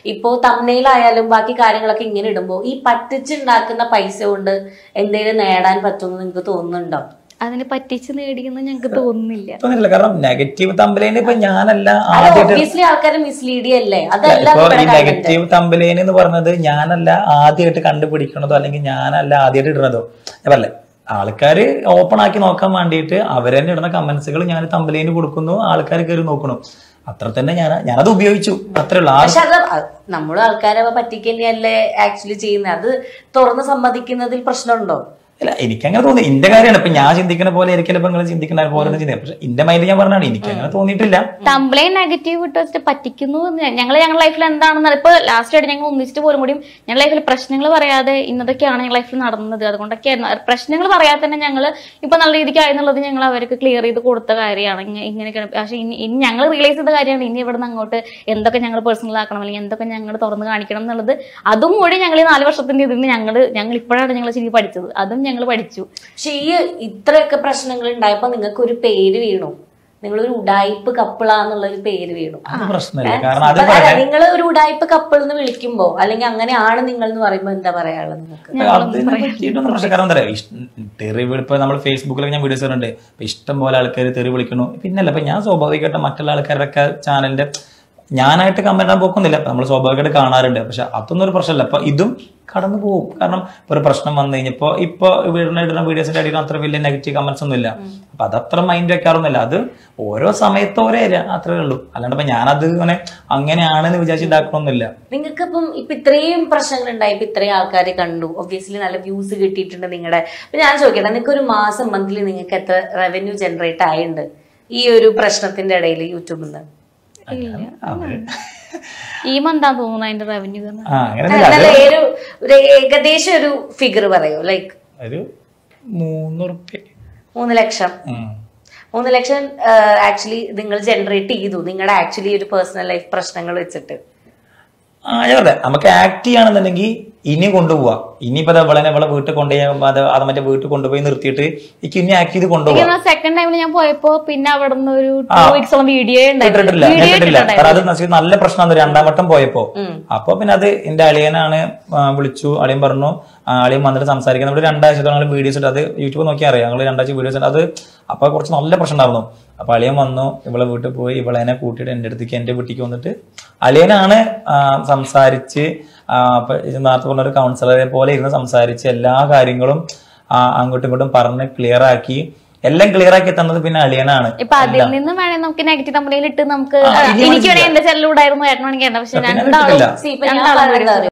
ഇപ്പോ തമ്മയിലായാലും ബാക്കി കാര്യങ്ങളൊക്കെ ഇങ്ങനെ ഇടുമ്പോ ഈ പറ്റിച്ചുണ്ടാക്കുന്ന പൈസ കൊണ്ട് എന്തെങ്കിലും നേടാൻ പറ്റുമെന്ന് നിങ്ങൾക്ക് തോന്നുന്നുണ്ടോ അതിനെ പറ്റിച്ച് നേടിയെന്ന് ഞങ്ങൾക്ക് തോന്നുന്നില്ല തോന്നിയിട്ടില്ല കാരണം നെഗറ്റീവ് തമ്പലേന് ഇപ്പൊ ഞാനല്ല അത് ആദ്യമായിട്ട് ഒബ്വിയസ്ലി ആൾക്കാരെ മിസ്ലീഡ് ചെയ്യല്ലേ അതല്ല ഇപ്പൊ ഇവിടെ ഈ content. നെഗറ്റീവ് തമ്പലേൻ എന്ന് പറഞ്ഞത് ഞാനല്ല ആദ്യമായിട്ട് കണ്ടുപിടിക്കണതോ അല്ലെങ്കിൽ ഞാനല്ല ആദ്യമായിട്ട് ഇടുന്നതോ ഞാൻ പറഞ്ഞേ ആൾക്കാര് ഓപ്പൺ ആക്കി നോക്കാൻ വേണ്ടിയിട്ട് അവരെന്നെ ഇടുന്ന കമന്റ്സുകൾ ഞാൻ തമ്പലേന് കൊടുക്കുന്നു ആൾക്കാർ കയറി നോക്കണം അത്ര തന്നെ ഞാൻ ഞാനത് ഉപയോഗിച്ചു അത്രേ ഉള്ളൂ ആ പക്ഷെ അത് നമ്മുടെ ആൾക്കാരെ പറ്റിക്കന്നെയല്ലേ ആക്ച്വലി ചെയ്യുന്നത് അത് തുറന്ന് സമ്മതിക്കുന്നതിൽ പ്രശ്നമുണ്ടോ അല്ല എനിക്കങ്ങനെ തോന്നി എന്റെ കാര്യമാണ് ഇപ്പൊ ഞാൻ ചിന്തിക്കുന്ന പോലെ ആയിരിക്കും ഇപ്പൊ നിങ്ങൾ ചിന്തിക്കുന്ന പോലെ ഒന്നും ചിന്തിക്കുക പക്ഷെ എന്റെ മൈൻഡ് ഞാൻ പറഞ്ഞാണ് എനിക്ക് അങ്ങനെ തോന്നിയിട്ടില്ല തമ്പ്ലൈൻ നെഗറ്റീവ് ഇട്ട് വെച്ചിട്ട് പറ്റിക്കുന്നു ഞങ്ങൾ ഞങ്ങളുടെ ലൈഫിൽ എന്താണെന്ന് ഇപ്പൊ ലാസ്റ്റ് ആയിട്ട് ഞങ്ങൾ ഒന്നിച്ചിട്ട് പോലും കൂടിയും ഞങ്ങളുടെ ലൈഫിൽ പ്രശ്നങ്ങൾ പറയാതെ ഇന്നതൊക്കെയാണ് ഞങ്ങളുടെ ലൈഫിൽ നടന്നത് അതുകൊണ്ടൊക്കെയായിരുന്നു പ്രശ്നങ്ങൾ പറയാതെ തന്നെ ഞങ്ങൾ ഇപ്പൊ നല്ല രീതിക്ക് ആയെന്നുള്ളത് ഞങ്ങൾ അവർക്ക് ക്ലിയർ ചെയ്ത് കൊടുത്ത കാര്യമാണ് ഇങ്ങ- ഇങ്ങനെയൊക്കെയാണ് പക്ഷെ ഇനി ഇനി ഞങ്ങൾ റിയലൈസ് ചെയ്ത കാര്യമാണ് ഇനി ഇവിടെ നിന്ന് അങ്ങോട്ട് എന്തൊക്കെ ഞങ്ങൾ പേഴ്സണൽ ആക്കണം അല്ലെങ്കിൽ എന്തൊക്കെ ഞങ്ങൾ തുറന്ന് കാണിക്കണം എന്നുള്ളത് അതും കൂടി ഞങ്ങൾ ഈ നാല് വർഷത്തിന്റെ ഇതിൽ ഞങ്ങൾ ഞങ്ങൾ ഇപ്പോഴാണ് ഞങ്ങൾ ശരിക്കും പഠിച്ചത് അതും ഞങ്ങൾ പഠിച്ചു പക്ഷെ ഈ ഇത്രയൊക്കെ പ്രശ്നങ്ങൾ ഉണ്ടായപ്പോ നിങ്ങൾക്ക് ഒരു പേര് വീണു നിങ്ങളൊരു ഉഡായിപ്പ് കപ്പിളാന്നുള്ള ഒരു പേര് വീണു അത് പ്രശ്നമില്ല കാരണം അത് നിങ്ങൾ ഒരു ഉഡായിപ്പ് കപ്പിൾ എന്ന് വിളിക്കുമ്പോ അല്ലെങ്കിൽ അങ്ങനെയാണ് നിങ്ങൾ എന്ന് പറയുമ്പോ എന്താ പറയാനുള്ളത് നിങ്ങൾക്ക് അതിനെ പറ്റിയിട്ടൊന്നും പ്രശ്നം കാരണം എന്താ പറയാ ഇഷ്- തെറി വിളി- ഇപ്പൊ നമ്മൾ ഫേസ്ബുക്കിലൊക്കെ ഞാൻ വീഡിയോസ് കണ്ടിട്ടുണ്ട് ഇപ്പൊ ഇഷ്ടം പോലെ ആൾക്കാർ തെറി വിളിക്കണു പിന്നല്ല ഇപ്പൊ ഞാൻ സ്വാഭാവികമായിട്ട് മറ്റുള്ള ആൾക്കാരുടെ ഒക്കെ ചാനലിന്റെ ഞാനായിട്ട് കമന്റ് ഇടാൻ പോക്കുന്നില്ല നമ്മൾ സ്വാഭാവികമായിട്ട് കാണാറുണ്ട് പക്ഷെ അതൊന്നും ഒരു പ്രശ്നമല്ല അപ്പൊ ഇതും കടന്നു പോകും കാരണം ഇപ്പൊ ഒരു പ്രശ്നം വന്നു കഴിഞ്ഞപ്പോ ഇപ്പൊ ഇടുന്ന ഇടുന്ന വീഡിയോസിന്റെ അടിയിൽ അത്ര വലിയ നെഗറ്റീവ് കമന്റ്സ് ഒന്നും ഇല്ല അപ്പൊ അതത്ര മൈൻഡ് വെക്കാറൊന്നുമില്ല അത് ഓരോ സമയത്ത് ഓരോ ഏരിയ അത്രേ ഉള്ളൂ അല്ലാണ്ട് ഇപ്പൊ ഞാനത് ഇങ്ങനെ അങ്ങനെയാണെന്ന് വിചാരിച്ച് ഇതാക്കണമെന്നില്ല നിങ്ങൾക്ക് ഇപ്പം ഇപ്പൊ ഇത്രയും പ്രശ്നങ്ങൾ ഉണ്ടായി ഇപ്പൊ ഇത്രയും ആൾക്കാരെ കണ്ടു ഒബ്വിയസ്ലി നല്ല വ്യൂസ് കിട്ടിയിട്ടുണ്ട് നിങ്ങളുടെ അപ്പൊ ഞാൻ ചോദിക്കട്ടെ നിങ്ങൾക്ക് ഒരു മാസം മന്ത്ലി നിങ്ങൾക്ക് എത്ര റവന്യൂ ജനറേറ്റ് ആയിട്ടുണ്ട് ഈ ഒരു പ്രശ്നത്തിന്റെ ഇടയിൽ യൂട്യൂബിൽ നിന്ന് അവര് ഈ മന്താന്ന് തോന്നുന്നു അതിന്റെ റവന്യൂ ആ അങ്ങനെ നല്ല ഒരു ഒരു ഏകദേശം ഒരു ഫിഗർ പറയൂ ലൈക്ക് ഒരു മൂന്ന് റുപ്യ മൂന്ന് ലക്ഷം മൂന്ന് ലക്ഷം ആക്ച്വലി നിങ്ങൾ ജനറേറ്റ് ചെയ്തു നിങ്ങളുടെ ആക്ച്വലി ഒരു പേഴ്സണൽ ലൈഫ് പ്രശ്നങ്ങൾ വെച്ചിട്ട് ആ ഞാൻ പറഞ്ഞെ, നമുക്ക് ആക്ട് ചെയ്യണമെന്നുണ്ടെങ്കിൽ ഇനി കൊണ്ടുപോവാ ഇനിയിപ്പോ ദാ ഇവളെ ഇവളെ വീട്ടിൽ കൊണ്ടുപോയി അത് അത് മറ്റേ വീട്ടിൽ കൊണ്ടുപോയി നിർത്തിയിട്ട് എനിക്ക് ഇനി ആക്ട് ചെയ്ത് കൊണ്ടുപോവാ സെക്കൻഡ് ടൈമിൽ ഞാൻ പോയപ്പോ പിന്നെ അവിടെ നിന്ന് ഒരു ആ. ടു വീക്സോളം വീഡിയോ ഇട്ടിട്ടില്ല ഞാൻ വീഡിയോ ഇട്ടിട്ടില്ല കാരണം അത് നസീർ നല്ല പ്രശ്നമാണ് രണ്ടാം വട്ടം പോയപ്പോ അപ്പൊ പിന്നെ അത് എന്റെ അളിയനാണ് ആ, വിളിച്ചു അളിയൻ പറഞ്ഞു ആ, അളിയൻ വന്നിട്ട് സംസാരിക്കാൻ നമ്മൾ രണ്ടാഴ്ചത്തോളം വീഡിയോസ് ഇട്ട് അത് യൂട്യൂബ് നോക്കി അറിയാം ഞങ്ങൾ രണ്ടാഴ്ച വീഡിയോസ് ഇട്ട് അത് അപ്പൊ കുറച്ച് നല്ല പ്രശ്നം ഉണ്ടായിരുന്നു അപ്പൊ അളിയൻ വന്നു ഇവളെ വീട്ടിൽ പോയി ഇവളെനെ കൂട്ടിയിട്ട് എന്റെ അടുത്തേക്ക് എന്റെ വീട്ടിലേക്ക് വന്നിട്ട് അളിയനാണ് ആ, സംസാരിച്ച് ആ, അപ്പൊ ഇത് നേരത്തെ പറഞ്ഞ ഒരു കൗൺസിലറെ പോലെ ഇരുന്ന് സംസാരിച്ച് എല്ലാ കാര്യങ്ങളും ആ, അങ്ങോട്ടും ഇങ്ങോട്ടും പറഞ്ഞ് ക്ലിയർ ആക്കി എല്ലാം ക്ലിയർ ആക്കി തന്നത് പിന്നെ അളിയനാണ് ഇപ്പൊ അതിൽ നിന്ന് വേണേ നമുക്ക് നെഗറ്റീവ് തമ്മിൽ ഇട്ട് നമുക്ക് ആ, ഇനി എനിക്ക് മനസ്സിലായി. വേണേ എന്റെ ചെല്ലുണ്ടായിരുന്നു ഏട്ടൻ വേണമെങ്കിൽ എന്താ പക്ഷെ പിന്നെ രണ്ടാളും കിട്ടില്ല. See, ഇപ്പൊ ഞാൻ പറയുന്നത് അറിയോ?